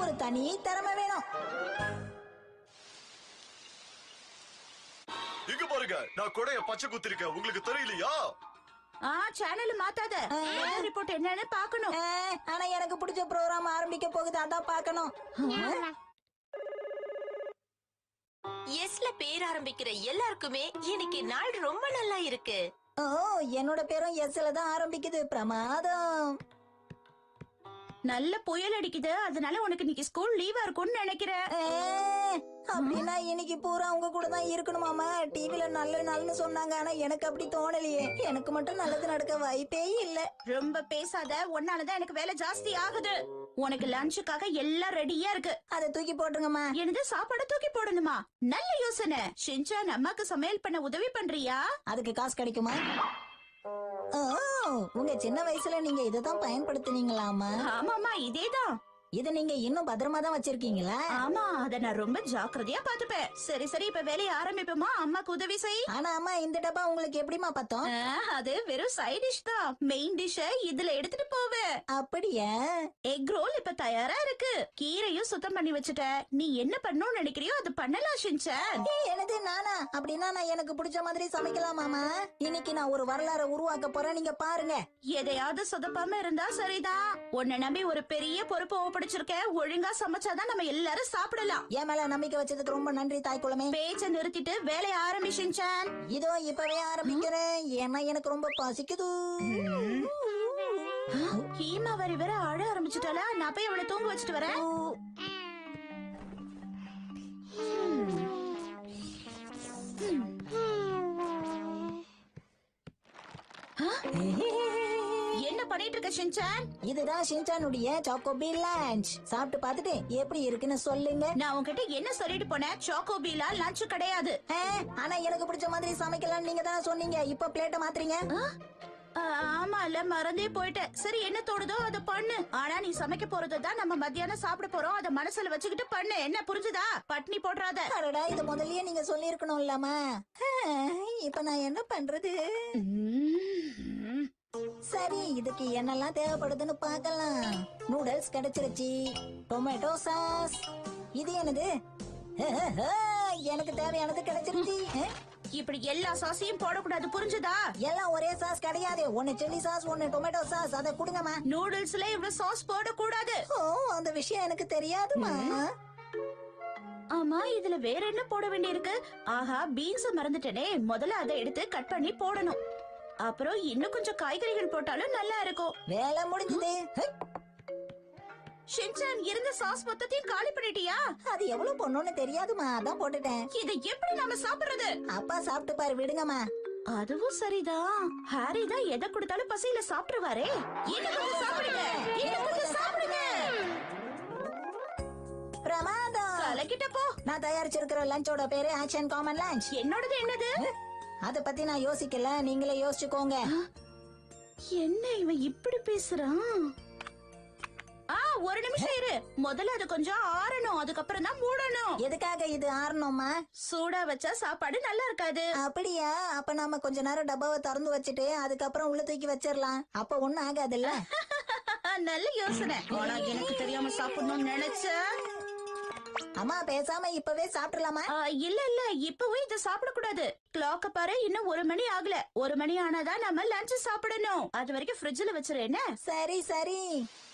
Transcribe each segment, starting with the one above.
ஒரு தனி திறமை வேணும் இங்க பாருங்க நான் கொடைய பச்சை குத்திருக்கேன் உங்களுக்கு தெரியலையா ஆ சேனல் மாத்தாத ரிப்போர்ட் என்னன்னு பாக்கணும் ஆ, ஆனா எனக்கு பிடிச்ச ப்ரோக்ராம் ஆரம்பிக்க போகுது அதான் பார்க்கணும் எஸ்ல பேர் ஆரம்பிக்கிற எல்லாருக்குமே இன்னைக்கு நாள் ரொம்ப நல்லா இருக்கு ஓ என்னோட பேரும் எஸ்ல தான் ஆரம்பிக்குது பிரமாதம் நல்ல புயல் அடிக்குது அதனால உனக்கு இன்னைக்கு ஸ்கூல் லீவா இருக்கும்னு நினைக்கிறேன் ஏ, அப்படின்னா இன்னைக்கு பூரா உங்க கூட தான் இருக்கணுமாமா டிவில நல்ல நல்லன்னு சொன்னாங்க ஆனா எனக்கு அப்படி தோணலையே எனக்கு மட்டும் நல்லது நடக்க வாய்ப்பே இல்ல ரொம்ப பேசாத உன்னாலதான் எனக்கு வேலை ஜாஸ்தி ஆகுது உனக்கு லஞ்சுக்காக எல்லாம் ரெடியா இருக்கு அதை தூக்கி போட்டுருங்கம்மா எனது சாப்பாட தூக்கி போடணுமா நல்ல யோசனை ஷின்சான் அம்மாக்கு சமையல் பண்ண உதவி பண்றியா அதுக்கு காசு கிடைக்குமா ஓ உங்க சின்ன வயசுல நீங்க இததான் பயன்படுத்துனீங்களாமா ஆமாமா இதேதான் இத நீங்க இன்னும் பத்திரமா தான் வச்சிருக்கீங்களா ஆமா அத நான் ரொம்ப ஜாக்கிரதையா பாத்துப்பேன் சரி சரி இப்ப வேலையை ஆரம்பிப்போமா அம்மாக்கு உதவி செய் ஆனா அம்மா இந்த டப்பா உங்களுக்கு எப்படிமா பத்தோம் ஆ, அது வெறும் சைட் டிஷ் தான் மெயின் டிஷ் இதுல எடுத்துட்டு போவேன் அப்படியா எக் ரோல் இப்ப தயாரா இருக்கு கீரையும் சுத்தம் பண்ணி வச்சுட்ட நீ என்ன பண்ணணும்னு நினைக்கிறியோ அது பண்ணலாம் ஷின்சான் ஏய், எனது நானா அப்படின்னா நான் எனக்கு பிடிச்ச மாதிரி சமைக்கலாமாமா இன்னைக்கு நான் ஒரு வரலாறை உருவாக்க போறேன் நீங்க பாருங்க எதையாவது சொதப்பாம இருந்தா சரிதான் உன்னை நம்பி ஒரு பெரிய பொறுப்பு ஒப்படைச்சிருக்கேன் ஒழுங்கா சமைச்சாதான் நம்ம எல்லாரும் சாப்பிடலாம் என் மேல நம்பிக்கை வச்சதுக்கு ரொம்ப நன்றி தாய்க்குளமே பேச்ச நிறுத்திட்டு வேலையை ஆரம்பி ஷின்சான் இதோ இப்பவே ஆரம்பிக்கிறேன் ஏன்னா எனக்கு ரொம்ப பசிக்குது ஹீமா வரி வேற அழ ஆரம்பிச்சுட்டாளா நான் போய் அவளை தூங்க வச்சுட்டு வரேன் என்ன பண்ணிட்டு இருக்க ஷின்சான் இதுதான் ஷின்சானுடைய சாக்கோபி லஞ்ச் சாப்பிட்டு பார்த்துட்டு எப்படி இருக்குன்னு சொல்லுங்க நான் உன்கிட்ட என்ன சொல்லிட்டு போனேன் சாக்கோபீலா லஞ்ச் கிடையாது ஆ, ஆனா எனக்கு பிடிச்ச மாதிரி சமைக்கலாம் நீங்க தான் சொன்னீங்க இப்ப பிளேட்ட மாத்துறீங்க ஆ, ஆமா இல்ல மறந்தே போயிட்டேன் சரி என்ன தோணுதோ அதை பண்ணு ஆனா நீ சமைக்க போறது தான் நம்ம மத்தியானம் சாப்பிட போறோம் அதை மனசுல வச்சுக்கிட்டு பண்ணு என்ன புரிஞ்சுதா பட்னி போடுறாத அடடா இது முதல்லயே நீங்க சொல்லி இருக்கணும் இல்லாமா இப்ப நான் என்ன பண்றது உம். சரி இதுக்கு என்னெல்லாம் தேவைப்படுதுன்னு பார்க்கலாம் நூடுல்ஸ் கிடைச்சிருச்சு டொமேட்டோ சாஸ் இது என்னது எனக்கு தேவையானது கிடைச்சிருச்சு அஹ், இப்படி எல்லா சாஸையும் போடக்கூடாது புரிஞ்சுதா எல்லாம் ஒரே சாஸ் கிடையாது ஒன்னு சில்லி சாஸ் ஒன்னு டொமேட்டோ சாஸ் அதை கொடுங்கம்மா நூடுல்ஸ்ல இவ்வளவு சாஸ் போடக்கூடாது ஓ அந்த விஷயம் எனக்கு தெரியாதுமா ஆமா இதுல வேற என்ன போட வேண்டியிருக்கு ஆஹா பீன்ஸ் மறந்துட்டேனே முதல்ல அதை எடுத்து கட் பண்ணி போடணும் அப்புறம் இன்னும் கொஞ்சம் காய்கறிகள் போட்டாலும் நல்லா இருக்கும் வேலை முடிஞ்சது ஹை, ஷின்சான் இருந்த சாஸ் மொத்தத்தையும் காலி பண்ணிட்டியா அது எவ்வளவு பொண்ணுன்னு தெரியாதுமா அதான் போட்டுட்டேன் இதை எப்படி நாம சாப்பிடுறது அப்பா சாப்பிட்டு பாரு விடுங்கம்மா அதுவும் சரிதான் ஹாரி தான் எதை கொடுத்தாலும் பசியில சாப்பிட்டுருவாரே இன்னும் கொஞ்சம் சாப்பிடுங்க இன்னும் கொஞ்சம் சாப்பிடுங்க பிரமாதம் கலக்கிட்ட போ நான் தயாரிச்சிருக்கிற லஞ்சோட பேரு ஆக்ஷன் காமன் லஞ்ச் என்னோடது என்னது அத பத்தி நான் யோசிக்கல நீங்களே யோசிச்சுக்கோங்க என்ன இவன் இப்படி பேசுறான் ஆ ஒரு நிமிஷம் இரு முதல்ல அது கொஞ்சம் ஆறணும் அதுக்கப்புறம் தான் மூடணும் எதுக்காக இது ஆறணுமா சூடா வச்சா சாப்பாடு நல்லா இருக்காது அப்படியா அப்ப நாம கொஞ்ச நேரம் டப்பாவை திறந்து வச்சுட்டு அதுக்கப்புறம் உள்ள தூக்கி வச்சிடலாம் அப்ப ஒண்ணும் ஆகாதுல்ல நல்ல யோசனை ஆனா எனக்கு தெரியாம சாப்பிடணும்னு நினைச்சேன் அம்மா பேசாம இப்பவே சாப்பிடலாமா ஆ, இல்ல இல்ல இப்பவும் இத சாப்பிட கூடாது கிளாக்க பாரு இன்னும் ஒரு மணி ஆகல ஒரு மணி ஆனாதான் நம்ம லஞ்ச் சாப்பிடணும் அது வரைக்கும் ஃப்ரிட்ஜ்ல வச்சிரு என்ன சரி சரி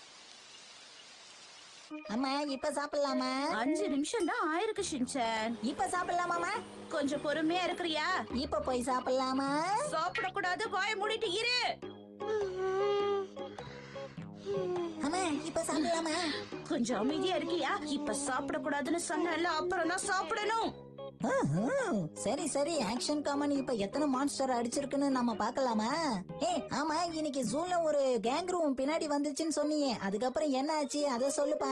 அம்மா இப்ப சாப்பிடலாமா அஞ்சு நிமிஷம் தான் ஆயிருக்கு ஷின்சான் இப்ப சாப்பிடலாமாமா கொஞ்சம் பொறுமையா இருக்கிறியா இப்ப போய் சாப்பிடலாமா சாப்பிட கூடாது வாய மூடிட்டு இரு அம்மா இப்ப சாப்பிடலாமா கொஞ்சம் அமைதியா இருக்கியா இப்ப சாப்பிட கூடாதுன்னு சொன்னல அப்புறம் தான் சாப்பிடணும் ம்ஹும். சரி சரி ஆக்ஷன் காமன் இப்ப எத்தனை மான்ஸ்டர் அடிச்சிருக்குன்னு நம்ம பார்க்கலாமா ஏ ஆமா இன்னைக்கு ஜூல ஒரு கேங் ரூம் பின்னாடி வந்துச்சுன்னு சொன்னீங்க அதுக்கப்புறம் என்ன ஆச்சு அத சொல்லுப்பா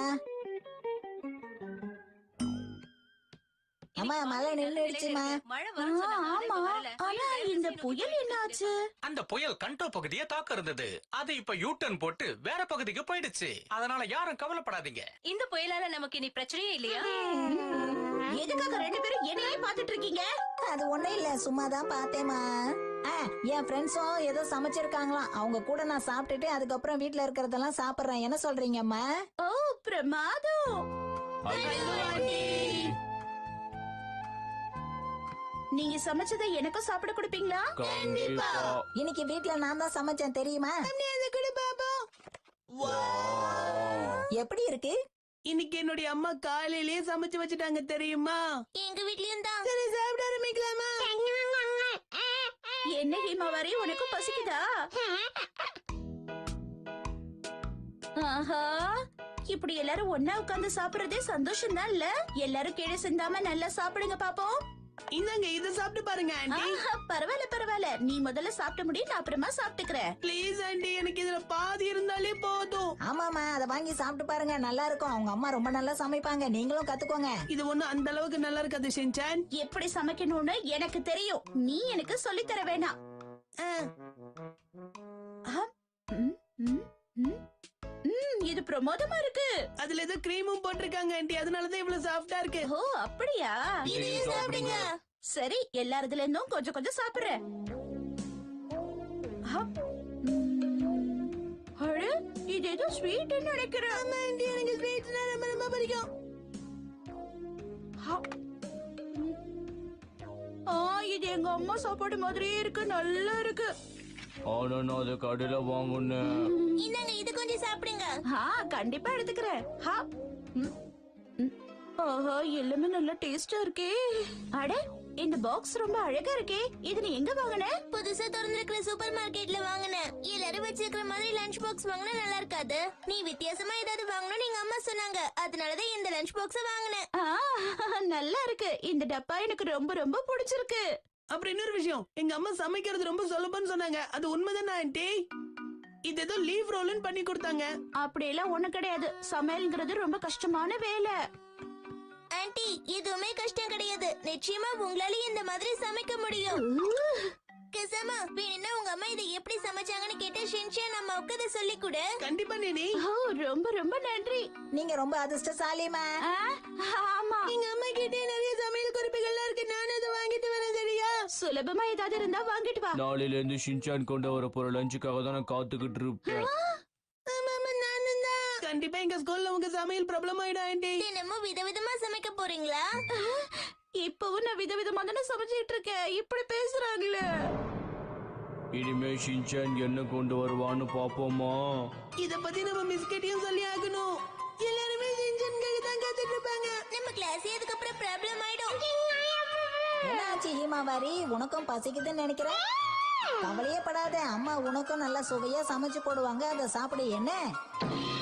அம்மா மழை நின்றுடுச்சுமா மழை ஆ, ஆமா ஆனா இந்த புயல் என்ன ஆச்சு அந்த புயல் கண்டோ பகுதியை தாக்க இருந்தது அது இப்ப யூ டர்ன் போட்டு வேற பகுதிக்கு போயிடுச்சு அதனால யாரும் கவலைப்படாதீங்க இந்த புயலால நமக்கு இனி பிரச்சனையே இல்லையா எதுக்காக ரெண்டு பேரும் என்னையே பாத்துட்டு இருக்கீங்க அது ஒண்ணும் இல்ல சும்மா தான் பார்த்தேமா என் ஃப்ரெண்ட்ஸும் ஏதோ சமைச்சிருக்காங்களாம் அவங்க கூட நான் சாப்பிட்டுட்டு அதுக்கப்புறம் வீட்ல இருக்கிறதெல்லாம் சாப்பிடுறேன் என்ன சொல்றீங்கம்மா ஓ பிரமாதம் நீங்க சமைச்சதை எனக்கும் சாப்பிட கொடுப்பீங்களா கண்டிப்பா இன்னைக்கு வீட்ல நான் தான் சமைச்சேன் தெரியுமா எப்படி இருக்கு இன்னைக்கு என்னுடைய அம்மா காலையிலேயே சமைச்சு வச்சுட்டாங்க தெரியுமா எங்க வீட்லயும் தான் சரி சாப்பிட ஆரம்பிக்கலாமா என்ன ஹீமாவாரி உனக்கும் பசிக்குதா ஆஹா இப்படி எல்லாரும் ஒன்னா உட்கார்ந்து சாப்பிடுறதே சந்தோஷம் தான் இல்ல எல்லாரும் கீழே சிந்தாம நல்லா சாப்பிடுங்க பாப்போம் இந்தாங்க இத சாப்பிட்டு பாருங்க ஆண்டி ஆஹா, பரவாயில்ல பரவாயில்ல நீ முதல்ல சாப்பிட்ட முடியும் நான் அப்புறமா சாப்பிட்டுக்கிறேன் ப்ளீஸ் ஆண்டி எனக்கு இதுல பாதி இருந்தாலே போதும் ஆமாமா அதை வாங்கி சாப்பிட்டு பாருங்க நல்லா இருக்கும் அவங்க அம்மா ரொம்ப நல்லா சமைப்பாங்க நீங்களும் கத்துக்கோங்க இது ஒண்ணு அந்த அளவுக்கு நல்லா இருக்காது ஷின்சான் எப்படி சமைக்கணும்னு எனக்கு தெரியும் நீ எனக்கு சொல்லித் தர வேணாம் ஆ, ஆம். ம், ம், ம். ம், இது பிரமோதமா இருக்கு அதுல ஏதோ கிரீமும் போட்டிருக்காங்க ஆண்டி அதனாலதான் இவ்வளவு சாஃப்டா இருக்கு ஓ அப்படியா இதையும் சாப்பிடுங்க. சரி எல்லாரதுல இருந்தும் கொஞ்சம் கொஞ்சம் சாப்பிடுறேன் ஆம். ம். அட, இது ஏதோ ஸ்வீட் நினைக்கிறேன் ஆமா ஆண்டி எனக்கு ஸ்வீட்னா ரொம்ப ரொம்ப பிடிக்கும் ஆ. ம். ஆ இது எங்க அம்மா சாப்பாடு மாதிரியே இருக்கு நல்லா இருக்கு ஆனா நான் அதை கடையில வாங்குனேன் இந்தாங்க இது கொஞ்சம் சாப்பிடுங்க ஆ கண்டிப்பா எடுத்துக்கிறேன் ஹா ம், ம். ஆஹா எல்லாமே நல்லா டேஸ்டா இருக்கே அட இந்த பாக்ஸ் ரொம்ப அழகா இருக்கே இது நீ எங்க வாங்குன புதுசா திறந்திருக்கிற சூப்பர் மார்க்கெட்ல வாங்கினேன் எல்லாரும் வச்சிருக்கிற மாதிரி லஞ்ச் பாக்ஸ் வாங்கினா நல்லா இருக்காது நீ வித்தியாசமா ஏதாவது வாங்கணும்னு எங்க அம்மா சொன்னாங்க அதனாலதான் இந்த லஞ்ச் பாக்ஸ வாங்கினேன் ஆ, நல்லா இருக்கு இந்த டப்பா எனக்கு ரொம்ப ரொம்ப பிடிச்சிருக்கு அப்புறம் இன்னொரு விஷயம் எங்க அம்மா சமைக்கிறது ரொம்ப சுலபம்னு சொன்னாங்க அது உண்மைதானே ஆண்டி இது ஏதோ லீவ் ரோல்னு பண்ணி கொடுத்தாங்க அப்படியெல்லாம் ஒண்ணு கிடையாது சமையல்ங்கிறது ரொம்ப கஷ்டமான வேலை ஆன்ட்டி எதுவுமே கஷ்டம் கிடையாது நிச்சயமா உங்களால இந்த மாதிரி சமைக்க முடியும் கசாமா வேணும்னா உங்க அம்மா இதை எப்படி சமைச்சாங்கன்னு கேட்டு ஷின்ஷான் அம்மாவுக்கு அதை சொல்லி கொடு கண்டிப்பா நீனி ஓ ரொம்ப ரொம்ப நன்றி நீங்க ரொம்ப அதிர்ஷ்டசாலிமா ஆ, ஆமா எங்க அம்மா கிட்டே நிறைய சமையல் குறிப்புகள்லாம் இருக்கு நானும் அதை வாங்கிட்டு வரேன் சரியா சுலபமா ஏதாவது இருந்தா வாங்கிட்டு வா நாளையில இருந்து ஷின்சான் கொண்டு வர போற லஞ்சுக்காக தான் நான் காத்துக்கிட்டு இருப்பேன் ஆமாமா நானும் தான் கண்டிப்பா எங்க ஸ்கூல்ல உங்க சமையல் ப்ராப்ளம் ஆயிடும் ஆண்டி தினமும் விதவிதமா சமைக்க போறீங்களா இப்பவும் நான் விதவிதமா தானே சமைச்சிட்டு இருக்கேன் இப்படி பேசுறாங்களே இனிமே ஷின்சான் என்ன கொண்டு வருவான்னு பாப்போமா இத பத்தி நம்ம மிஸ்கிட்டையும் சொல்லி ஆகணும் எல்லாருமே செஞ்சன்காக தான் காத்துட்டு இருப்பாங்க நம்ம கிளாஸ் அதுக்கப்புறம் ப்ராப்ளம் ஆயிடும் என்னாச்சு ஹீமாவாரி உனக்கும் பசிக்குதுன்னு நினைக்கிறேன் கவலையே படாத அம்மா உனக்கும் நல்லா சுவையா சமைச்சு போடுவாங்க அதை சாப்பிடு என்ன